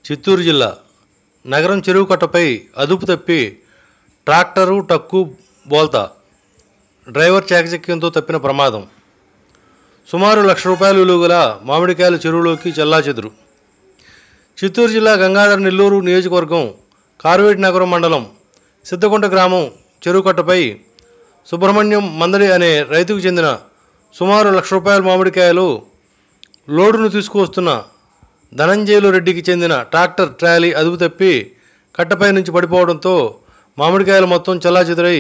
చిత్తూరు జిల్లా నగరం చెరువు కట్టపై అదుపు తప్పి ట్రాక్టరు టక్కు బోల్తా డ్రైవర్ చాకచక్యంతో తప్పిన ప్రమాదం సుమారు లక్ష రూపాయల విలువ గల మామిడికాయల చెరువులోకి చెల్లాచెదురు చిత్తూరు జిల్లా గంగాధర నెల్లూరు నియోజకవర్గం కార్వేటి నగరం మండలం సిద్ధకుంట గ్రామం చెరువు కట్టపై సుబ్రహ్మణ్యం మందడి అనే రైతుకు చెందిన సుమారు లక్ష రూపాయల మామిడికాయలు లోడును తీసుకువస్తున్న ధనంజయులు రెడ్డికి చెందిన ట్రాక్టర్ ట్రాలీ అదుపు తప్పి కట్టపై నుంచి పడిపోవడంతో మామిడికాయలు మొత్తం చెల్లాచెదురై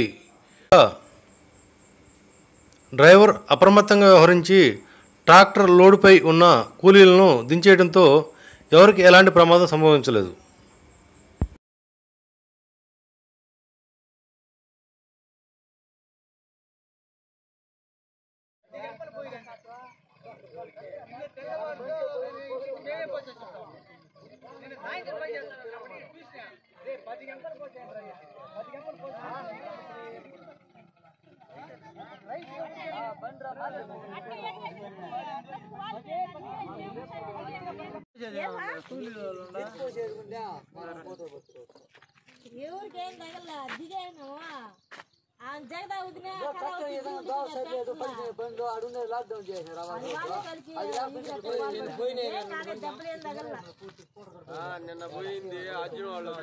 డ్రైవర్ అప్రమత్తంగా వ్యవహరించి ట్రాక్టర్ లోడుపై ఉన్న కూలీలను దించేయడంతో ఎవరికి ఎలాంటి ప్రమాదం సంభవించలేదు ఎవరికేం తగల దిగాను ఆ జగదా వదిన దెబ్బలేం తగల నిన్న పోయింది అర్జున్ వాళ్ళు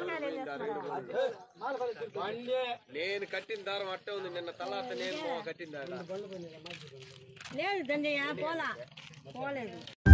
నేను కట్టిన దారం అట్టే ఉంది నిన్న తర్వాత నేను కట్టిన దారం లేదు దండయ్య పోలా పోలేదు